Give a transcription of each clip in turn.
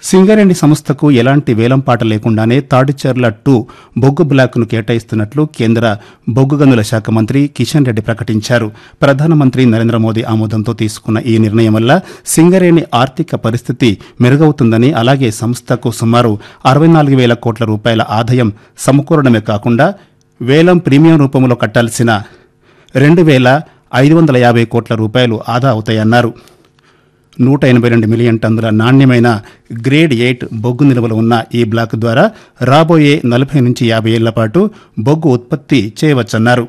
సింగరేణి సంస్థకు ఎలాంటి వేలంపాట లేకుండానే తాడిచెర్ల టూ బొగ్గు బ్లాక్ను కేటాయిస్తున్నట్లు కేంద్ర బొగ్గు గనుల శాఖ మంత్రి కిషన్ రెడ్డి ప్రకటించారు ప్రధానమంత్రి నరేంద్ర మోదీ ఆమోదంతో తీసుకున్న ఈ నిర్ణయం వల్ల సింగరేణి ఆర్థిక పరిస్థితి మెరుగవుతుందని అలాగే సంస్థకు సుమారు అరవై నాలుగు వేల కోట్ల రూపాయల ఆదాయం సమకూరడమే కాకుండా వేలం ప్రీమియం రూపంలో కట్టాల్సిన రెండు వేల ఐదు వందల యాభై కోట్ల రూపాయలు ఆదా అవుతాయన్నారు నూట ఎనభై రెండు మిలియన్ టన్నుల నాణ్యమైన గ్రేడ్ ఎయిట్ బొగ్గు నిల్వలు ఉన్న ఈ బ్లాక్ ద్వారా రాబోయే నలభై నుంచి యాభై ఏళ్ల పాటు బొగ్గు ఉత్పత్తి చేయవచ్చన్నారు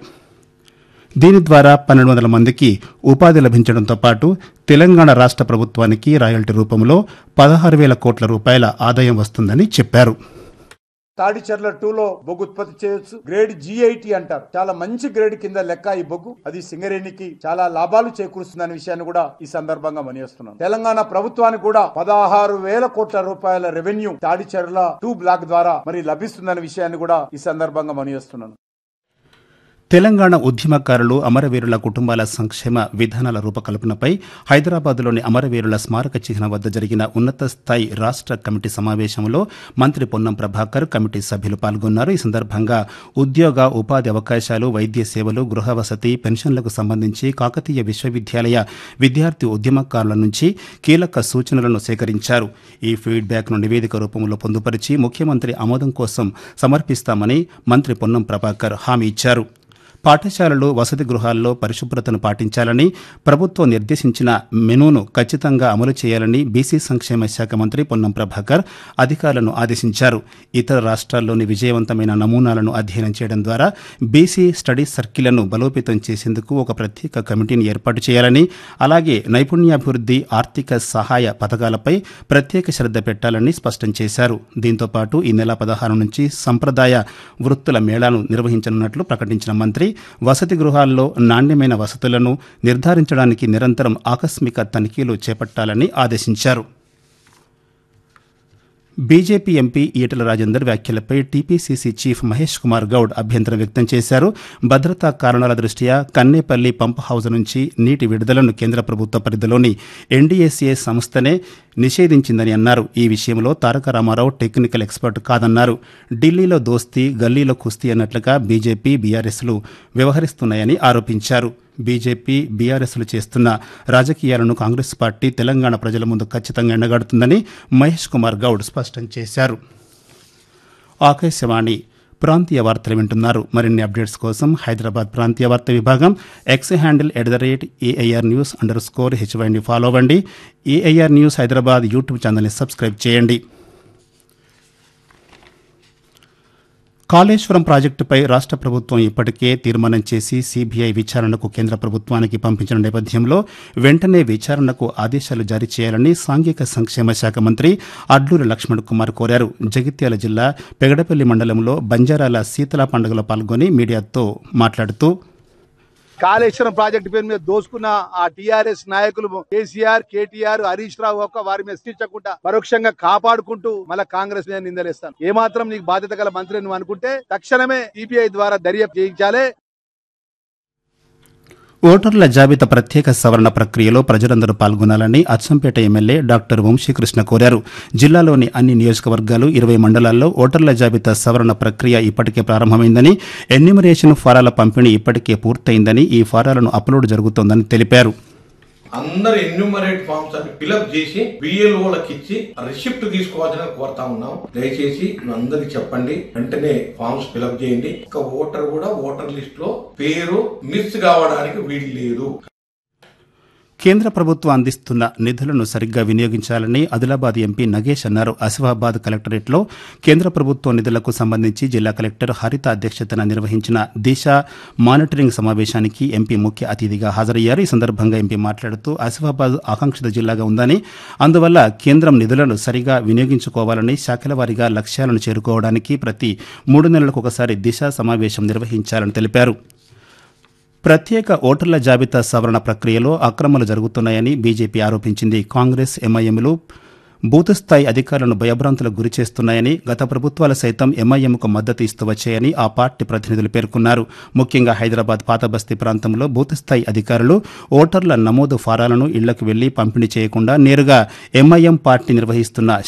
దీని ద్వారా పన్నెండు వందల మందికి ఉపాధి లభించడంతో పాటు తెలంగాణ రాష్ట్ర ప్రభుత్వానికి రాయల్టీ రూపంలో పదహారు వేల కోట్ల రూపాయల ఆదాయం వస్తుందని చెప్పారు తాడిచెర్ల టూలో బొగ్గు ఉత్పత్తి చేయొచ్చు గ్రేడ్ జిఐటి అంటారు చాలా మంచి గ్రేడ్ కింద లెక్క ఈ బొగ్గు అది సింగరేణికి చాలా లాభాలు చేకూరుస్తుందనే విషయాన్ని కూడా ఈ సందర్భంగా మనిస్తున్నాం తెలంగాణ ప్రభుత్వానికి కూడా పదహారు వేల కోట్ల రూపాయల రెవెన్యూ తాడిచెర్ల టూ బ్లాక్ ద్వారా మరి లభిస్తుందనే విషయాన్ని కూడా ఈ సందర్భంగా మనిస్తున్నాను తెలంగాణ ఉద్యమకారులు అమరవీరుల కుటుంబాల సంక్షేమ విధానాల రూపకల్పనపై హైదరాబాద్లోని అమరవీరుల స్మారక చిహ్నం వద్ద జరిగిన ఉన్నత స్థాయి రాష్ట్ర కమిటీ సమావేశంలో మంత్రి పొన్నం ప్రభాకర్ కమిటీ సభ్యులు పాల్గొన్నారు ఈ సందర్భంగా ఉద్యోగ ఉపాధి అవకాశాలు వైద్య సేవలు గృహ వసతి పెన్షన్లకు సంబంధించి కాకతీయ విశ్వవిద్యాలయ విద్యార్థి ఉద్యమకారుల నుంచి కీలక సూచనలను సేకరించారు ఈ ఫీడ్బ్యాక్ను నివేదిక రూపంలో పొందుపరిచి ముఖ్యమంత్రి ఆమోదం కోసం సమర్పిస్తామని మంత్రి పొన్నం ప్రభాకర్ హామీ ఇచ్చారు పాఠశాలలు వసతి గృహాల్లో పరిశుభ్రతను పాటించాలని ప్రభుత్వం నిర్దేశించిన మెనూను ఖచ్చితంగా అమలు చేయాలని బీసీ సంక్షేమ శాఖ మంత్రి పొన్నం ప్రభాకర్ అధికారులను ఆదేశించారు ఇతర రాష్ట్రాల్లోని విజయవంతమైన నమూనాలను అధ్యయనం చేయడం ద్వారా బీసీ స్టడీ సర్కిళ్లను బలోపేతం చేసేందుకు ఒక ప్రత్యేక కమిటీని ఏర్పాటు చేయాలని అలాగే నైపుణ్యాభివృద్ధి ఆర్థిక సహాయ పథకాలపై ప్రత్యేక శ్రద్ధ పెట్టాలని స్పష్టం చేశారు దీంతో పాటు ఈ నెల పదహారు నుంచి సంప్రదాయ వృత్తుల మేళాను నిర్వహించనున్నట్లు ప్రకటించిన మంత్రి వసతి గృహాల్లో నాణ్యమైన వసతులను నిర్ధారించడానికి నిరంతరం ఆకస్మిక తనిఖీలు చేపట్టాలని ఆదేశించారు బీజేపీ ఎంపీ ఈటల రాజేందర్ వ్యాఖ్యలపై టీపీసీసీ చీఫ్ మహేష్ కుమార్ గౌడ్ అభ్యంతరం వ్యక్తం చేశారు భద్రతా కారణాల దృష్ట్యా కన్నేపల్లి పంప్ హౌజ్ నుంచి నీటి విడుదలను కేంద్ర ప్రభుత్వ పరిధిలోని ఎన్డీఎస్ఏ సంస్థనే నిషేధించిందని అన్నారు ఈ విషయంలో తారక రామారావు టెక్నికల్ ఎక్స్పర్ట్ కాదన్నారు ఢిల్లీలో దోస్తీ గల్లీలో కుస్తీ అన్నట్లుగా బీజేపీ బీఆర్ఎస్లు వ్యవహరిస్తున్నాయని ఆరోపించారు బీజేపీ బీఆర్ఎస్లు చేస్తున్న రాజకీయాలను కాంగ్రెస్ పార్టీ తెలంగాణ ప్రజల ముందు ఖచ్చితంగా ఎండగడుతుందని మహేష్ కుమార్ గౌడ్ స్పష్టం చేశారు ఆకాశవాణి ప్రాంతీయ వార్తలు వింటున్నారు మరిన్ని అప్డేట్స్ కోసం హైదరాబాద్ ప్రాంతీయ వార్త విభాగం X handle at the rate AIR news underscore హెచ్వైని ఫాలో అవ్వండి ఏఐఆర్ న్యూస్ హైదరాబాద్ యూట్యూబ్ ఛానల్ని సబ్స్క్రైబ్ చేయండి కాళేశ్వరం ప్రాజెక్టుపై రాష్ట్ర ప్రభుత్వం ఇప్పటికే తీర్మానం చేసి సీబీఐ విచారణకు కేంద్ర ప్రభుత్వానికి పంపించిన నేపథ్యంలో వెంటనే విచారణకు ఆదేశాలు జారీ చేయాలని సాంఘిక సంక్షేమ శాఖ మంత్రి అడ్లూరి లక్ష్మణ్ కుమార్ కోరారు జగిత్యాల జిల్లా పెగడపల్లి మండలంలో బంజారాల శీతల పండుగలో పాల్గొని మీడియాతో మాట్లాడుతూ కాళేశ్వరం ప్రాజెక్టు పేరు మీద దోసుకున్న ఆ టిఆర్ఎస్ నాయకులు కేసీఆర్ కేటీఆర్ హరీష్ రావు ఒక్క వారి మీద శిక్షకుండా పరోక్షంగా కాపాడుకుంటూ మళ్ళీ కాంగ్రెస్ మీద నిందలేస్తాను ఏమాత్రం నీకు బాధ్యత గల మంత్రి నువ్వు అనుకుంటే తక్షణమే సిబిఐ ద్వారా దర్యాప్తు చేయించాలి ఓటర్ల జాబితా ప్రత్యేక సవరణ ప్రక్రియలో ప్రజలందరూ పాల్గొనాలని అచ్చంపేట ఎమ్మెల్యే డాక్టర్ వంశీకృష్ణ కోరారు జిల్లాలోని అన్ని నియోజకవర్గాలు ఇరవై మండలాల్లో ఓటర్ల జాబితా సవరణ ప్రక్రియ ఇప్పటికే ప్రారంభమైందని ఎన్యూమరేషన్ ఫారాల పంపిణీ ఇప్పటికే పూర్తయిందని ఈ ఫారాలను అప్లోడ్ జరుగుతోందని తెలిపారు అందరు ఎన్యూమరేట్ ఫామ్స్ అన్ని ఫిలప్ చేసి బిఎల్ఓలకు ఇచ్చి రిసిప్ట్ తీసుకోవాలని కోరుతా ఉన్నాం దయచేసి అందరికి చెప్పండి వెంటనే ఫామ్స్ ఫిలప్ చేయండి ఒక ఓటర్ కూడా ఓటర్ లిస్ట్ లో పేరు మిస్ కావడానికి వీలు లేదు కేంద్ర ప్రభుత్వం అందిస్తున్న నిధులను సరిగ్గా వినియోగించాలని ఆదిలాబాద్ ఎంపీ నగేష్ అన్నారు ఆసిఫాబాద్ కలెక్టరేట్లో కేంద్ర ప్రభుత్వ నిధులకు సంబంధించి జిల్లా కలెక్టర్ హరిత అధ్యక్షతన నిర్వహించిన దిశ మానిటరింగ్ సమావేశానికి ఎంపీ ముఖ్య అతిథిగా హాజరయ్యారు ఈ సందర్భంగా ఎంపీ మాట్లాడుతూ ఆసిఫాబాద్ ఆకాంక్షిత జిల్లాగా ఉందని అందువల్ల కేంద్రం నిధులను సరిగా వినియోగించుకోవాలని శాఖల వారీగా లక్ష్యాలను చేరుకోవడానికి ప్రతి మూడు నెలలకు ఒకసారి దిశ సమావేశం నిర్వహించాలని తెలిపారు ప్రత్యేక ఓటర్ల జాబితా సవరణ ప్రక్రియలో అక్రమాలు జరుగుతున్నాయని బీజేపీ ఆరోపించింది కాంగ్రెస్ ఎంఐఎంలు బూత్ స్థాయి అధికారులను భయభ్రాంతులకు గురి చేస్తున్నాయని గత ప్రభుత్వాలు సైతం ఎంఐఎంకు మద్దతు ఇస్తూ వచ్చాయని ఆ పార్టీ ప్రతినిధులు పేర్కొన్నారు ముఖ్యంగా హైదరాబాద్ పాతబస్తీ ప్రాంతంలో బూత్ స్థాయి అధికారులు ఓటర్ల నమోదు ఫారాలను ఇళ్లకు వెళ్లి పంపిణీ చేయకుండా నేరుగా ఎంఐఎం పార్టీ నిర్వహిస్తున్న